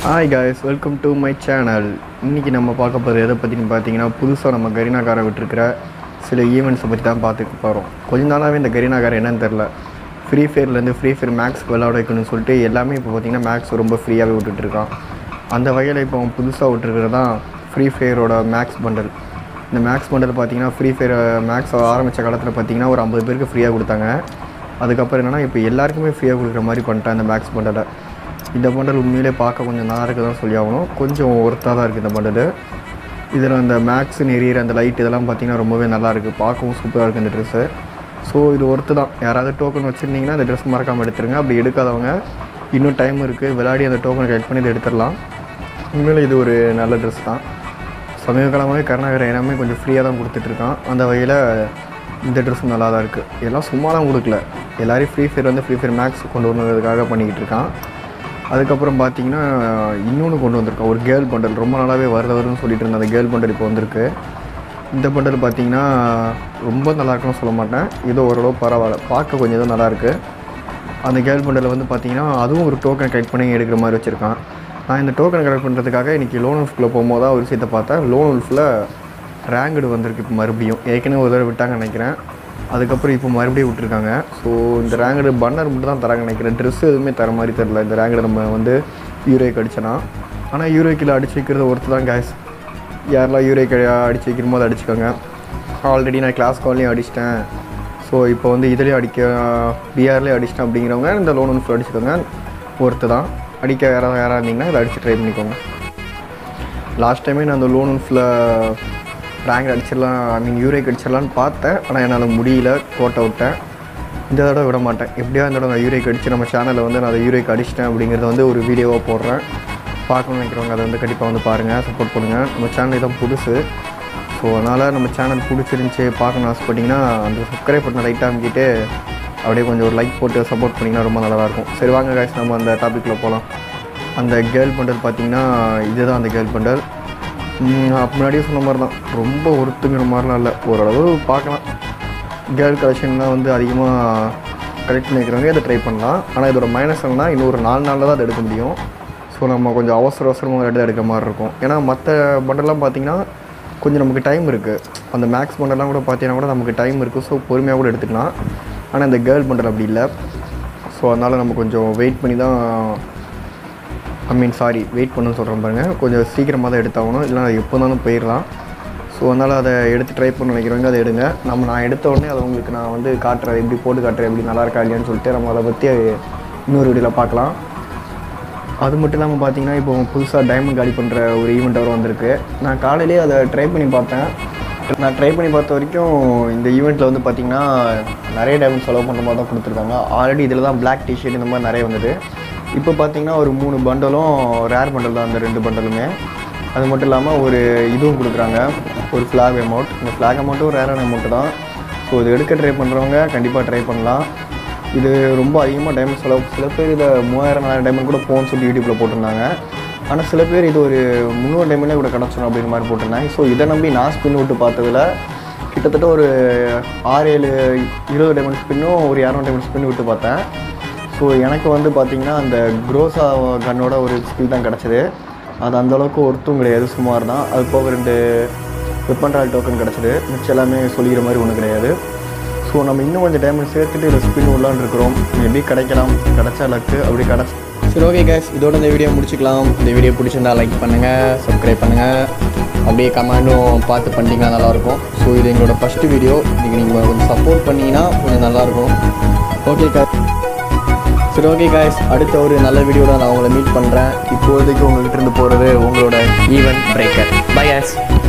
hi guys welcome to my channel இன்றைக்கி நம்ம பார்க்க போகிறது எதை பற்றினு பார்த்தீங்கன்னா புதுசாக நம்ம கரீனாக்காரை விட்டுருக்கிற சில ஈவெண்ட்ஸை பற்றி தான் பார்த்துக்க போகிறோம் கொஞ்ச நாளாகவே இந்த கரீனாக்கார் என்னன்னு தெரில ஃப்ரீ ஃபயர்லேருந்து ஃப்ரீ ஃபயர் மேக்ஸ்க்கு விளையாட வைக்கணும்னு சொல்லிட்டு எல்லாமே இப்போ பார்த்தீங்கன்னா மேக்ஸ் ரொம்ப ஃப்ரீயாகவே விட்டுட்ருக்கான் அந்த வகையில் இப்போ அவன் புதுசாக விட்டுருக்கிறது தான் ஃப்ரீ ஃபயரோட மேக்ஸ் பண்டல் இந்த மேக்ஸ் பண்டல் பார்த்தீங்கன்னா ஃப்ரீ ஃபயர் மேக்ஸ் ஆரம்பித்த காலத்தில் பார்த்தீங்கன்னா ஒரு ஐம்பது பேருக்கு ஃப்ரீயாக கொடுத்தாங்க அதுக்கப்புறம் என்னென்னா இப்போ எல்லாருக்குமே ஃப்ரீயாக கொடுக்குற மாதிரி பண்ணிட்டேன் இந்த மேக்ஸ் பண்டலை இந்த பண்டல் உண்மையிலே பார்க்க கொஞ்சம் நல்லா இருக்குது தான் சொல்லி ஆகணும் கொஞ்சம் ஒர்த்தாக தான் இருக்குது இந்த பண்டல் இதில் அந்த மேக்ஸ் எரியிற அந்த லைட் இதெல்லாம் பார்த்தீங்கன்னா ரொம்பவே நல்லா இருக்குது பார்க்கவும் சூப்பராக இருக்குது இந்த ட்ரெஸ்ஸு ஸோ இது ஒர்த்து தான் யாராவது டோக்கன் வச்சுருந்தீங்கன்னா அந்த ட்ரெஸ் மறக்காமல் எடுத்துருங்க அப்படி எடுக்காதவங்க இன்னும் டைம் இருக்குது விளையாடி அந்த டோக்கனை கலெக்ட் பண்ணி இதை எடுத்துடலாம் உண்மையிலே இது ஒரு நல்ல ட்ரெஸ் தான் சமீப காலமாகவே கருணாகர எல்லாமே கொஞ்சம் ஃப்ரீயாக தான் கொடுத்துட்ருக்கான் அந்த வகையில் இந்த ட்ரெஸ்ஸும் நல்லா தான் இருக்குது இதெல்லாம் சும்மாலாம் கொடுக்கல எல்லாரையும் ஃப்ரீ ஃபயர் வந்து ஃப்ரீ ஃபயர் மேக்ஸ் கொண்டு வந்ததுக்காக பண்ணிக்கிட்டு இருக்கான் அதுக்கப்புறம் பார்த்தீங்கன்னா இன்னொன்று கொண்டு வந்திருக்கான் ஒரு கேர்ள் பண்டல் ரொம்ப நாளாகவே வருது வருதுன்னு சொல்லிட்டு இருந்த அந்த கேர்ள் பண்டல் இப்போ வந்திருக்கு இந்த பண்டல் பார்த்தீங்கன்னா ரொம்ப நல்லா இருக்குன்னு சொல்ல மாட்டேன் ஏதோ ஓரளவு பரவாயில்ல பார்க்க கொஞ்சம் ஏதோ நல்லா இருக்குது அந்த கேர்ள் பண்டலில் வந்து பார்த்தீங்கன்னா அதுவும் ஒரு டோக்கன் கலெக்ட் பண்ணி எடுக்கிற மாதிரி வச்சுருக்கான் நான் இந்த டோக்கன் கலெக்ட் பண்ணுறதுக்காக இன்றைக்கி லோன் உல்ஃப்குள்ளே போகும்போது தான் ஒரு விஷயத்தை பார்த்தேன் லோன் உல்ஃபில் ரேங்கடு வந்திருக்கு இப்போ மறுபடியும் ஏற்கனவே ஒரு தடவை விட்டாங்கன்னு நினைக்கிறேன் அதுக்கப்புறம் இப்போ மறுபடியும் விட்டுருக்காங்க ஸோ இந்த ரேங்கடு பன்னர் மட்டும் தான் தராங்க நினைக்கிறேன் ட்ரெஸ் எதுவுமே தர மாதிரி தெரில இந்த ரேங்கடு நம்ம வந்து யூரோக்கு அடிச்சனா ஆனால் யூரோக்கில் அடிச்சு வைக்கிறது ஒருத்தர் தான் கேஸ் யாரெல்லாம் யூரோக்கு அடிச்சு வைக்கிறமோ அதை அடிச்சுக்கோங்க ஆல்ரெடி நான் கிளாஸ் கால்லையும் அடிச்சிட்டேன் ஸோ இப்போ வந்து இதுலேயும் அடிக்க பிஆர்லேயும் அடிச்சிட்டேன் அப்படிங்கிறவங்க இந்த லோன் ஒன்று அடிச்சுக்கோங்க ஒருத்தர் தான் அடிக்க யாராவது யாராக இருந்தீங்கன்னா இதை அடித்து ட்ரை பண்ணிக்கோங்க லாஸ்ட் டைமே நான் அந்த லோன் ஒன்ஃபில் ரேங்க் அடிச்சிடலாம் ஐ மீன் யூரேக் அடிச்சிடலான்னு பார்த்தேன் ஆனால் என்னால் முடியல கோட்டை விட்டேன் இந்த தடவை விட மாட்டேன் எப்படியா இந்த தடவை நான் யூரேக் அடித்து நம்ம சேனலில் வந்து நான் அதை யூரேக் அடிச்சிட்டேன் அப்படிங்கிறத வந்து ஒரு வீடியோவாக போடுறேன் பார்க்கணும்னு நினைக்கிறவங்க அதை வந்து கண்டிப்பாக வந்து பாருங்கள் சப்போர்ட் பண்ணுங்கள் நம்ம சேனல் தான் புதுசு ஸோ அதனால் நம்ம சேனல் பிடிச்சிருந்துச்சி பார்க்கணும் ஆசைப்பட்டிங்கன்னா அந்த சப்ஸ்கிரைப் பண்ண லைட்டாக அமைக்கிட்டு அப்படியே கொஞ்சம் ஒரு லைக் போட்டு சப்போர்ட் பண்ணிங்கன்னா ரொம்ப நல்லா இருக்கும் சரி வாங்க காய்ஸ் நம்ம அந்த டாப்பிக்கில் போகலாம் அந்த கேர்ள் பண்டல் பார்த்தீங்கன்னா இதுதான் அந்த கேர்ள் பண்டல் அப்போ முன்னாடியே சொன்ன மாதிரி தான் ரொம்ப ஒருத்துங்கிற மாதிரிலாம் இல்லை ஓரளவு பார்க்கலாம் கேர்ள் கலெக்ஷன்லாம் வந்து அதிகமாக கலெக்ட் பண்ணிக்கிறவங்க இதை ட்ரை பண்ணலாம் ஆனால் இதோட மைனஸ் என்னன்னா இன்னும் ஒரு நாலு நாளில் தான் அதை எடுக்க முடியும் ஸோ நம்ம கொஞ்சம் அவசர அவசரமாக எடுத்து எடுக்கிற மாதிரி இருக்கும் ஏன்னா மற்ற பண்டெல்லாம் பார்த்தீங்கன்னா கொஞ்சம் நமக்கு டைம் இருக்குது அந்த மேக்ஸ் பண்டெல்லாம் கூட பார்த்தீங்கன்னா கூட நமக்கு டைம் இருக்குது ஸோ பொறுமையாக கூட எடுத்துக்கலாம் ஆனால் இந்த கேர்ள் பண்டல் அப்படி இல்லை ஸோ அதனால் நம்ம கொஞ்சம் வெயிட் பண்ணி தான் ஐ மீன் சாரி வெயிட் பண்ணணும்னு சொல்கிறேன் பாருங்கள் கொஞ்சம் சீக்கிரமாக தான் எடுத்தாகணும் இல்லைனா எப்போ இருந்தாலும் போயிடலாம் ஸோ அதனால் அதை எடுத்து ட்ரை பண்ண நினைக்கிறவங்க அதை எடுங்க நம்ம நான் எடுத்த உடனே அதை உங்களுக்கு நான் வந்து காட்டுறேன் எப்படி போட்டு காட்டுறேன் எப்படி நல்லா இருக்கா இல்லையான்னு சொல்லிட்டு நம்ம அதை பற்றி இன்னொரு வீடியோவில் பார்க்கலாம் அது மட்டும் இல்லாமல் பார்த்தீங்கன்னா இப்போ புதுசாக டைமண்ட் காலி பண்ணுற ஒரு ஈவெண்ட் வர வந்திருக்கு நான் காலையிலேயே அதை ட்ரை பண்ணி பார்த்தேன் நான் ட்ரை பண்ணி பார்த்த வரைக்கும் இந்த ஈவெண்ட்டில் வந்து பார்த்திங்கன்னா நிறைய டைமண்ட் செலவு பண்ணுற மாதிரி தான் கொடுத்துருக்காங்க ஆல்ரெடி இதில் தான் பிளாக் டிஷர்ட் இந்த மாதிரி நிறைய வந்தது இப்போ பார்த்தீங்கன்னா ஒரு மூணு பண்டலும் ரேர் பண்டல் தான் அந்த ரெண்டு பண்டலுமே அது மட்டும் இல்லாமல் ஒரு இதுவும் கொடுக்குறாங்க ஒரு ஃப்ளாக் அமௌண்ட் இந்த ஃப்ளாக் அமௌண்ட்டும் ரேரான அமௌண்ட்டு தான் ஸோ இது எடுக்க ட்ரை பண்ணுறவங்க கண்டிப்பாக ட்ரை பண்ணலாம் இது ரொம்ப அதிகமாக டைமண்ட் செலவு சில பேர் இதை மூவாயிரம் நாலாயிரம் டைமண்ட் கூட போகணும்னு சொல்லி யூடியூப்பில் போட்டிருந்தாங்க ஆனால் சில பேர் இது ஒரு முந்நூறு டைமண்டே கூட கிடச்சிடும் அப்படிங்கிற மாதிரி போட்டிருந்தாங்க ஸோ இதை நம்பி நான் ஸ்பின் விட்டு பார்த்ததில் கிட்டத்தட்ட ஒரு ஆறு ஏழு இருபது டைமண்ட் ஸ்பின்னும் ஒரு இரநூறு டைமண்ட் ஸ்பின் விட்டு பார்த்தேன் ஸோ எனக்கு வந்து பார்த்திங்கன்னா அந்த குரோசா கன்னோட ஒரு ஸ்கில் தான் கிடச்சிது அது அந்தளவுக்கு ஒருத்தும் கிடையாது சுமார் தான் அது போக ரெண்டு வெப்பன் ராயல் டோக்கன் கிடச்சிது மிச்சம் எல்லாமே சொல்லிக்கிற மாதிரி ஒன்றும் கிடையாது ஸோ நம்ம இன்னும் கொஞ்சம் டைமண்ட் சேர்த்துட்டு இதில் ஸ்பின் விடலான்னு இருக்கிறோம் எப்படி கிடைக்கலாம் கிடைச்சா லக்கு அப்படி கிடச்சி சரி ஓகே கேஸ் இதோட இந்த வீடியோ முடிச்சுக்கலாம் இந்த வீடியோ பிடிச்சிருந்தா லைக் பண்ணுங்கள் சப்ஸ்கிரைப் பண்ணுங்கள் அப்படியே கமெண்டும் பார்த்து பண்ணிட்டீங்கன்னா நல்லாயிருக்கும் ஸோ இது எங்களோட ஃபஸ்ட்டு வீடியோ இதுக்கு நீங்கள் கொஞ்சம் சப்போர்ட் பண்ணிங்கன்னா கொஞ்சம் நல்லாயிருக்கும் ஓகே கா சரி ஓகே காய்ஸ் அடுத்த ஒரு நல்ல வீடியோட நான் உங்களை மீட் பண்ணுறேன் இப்போதைக்கு உங்கள்கிட்ட இருந்து போகிறது உங்களோட ஈவென்ட் பிரேக்கர் பை காய்ஸ்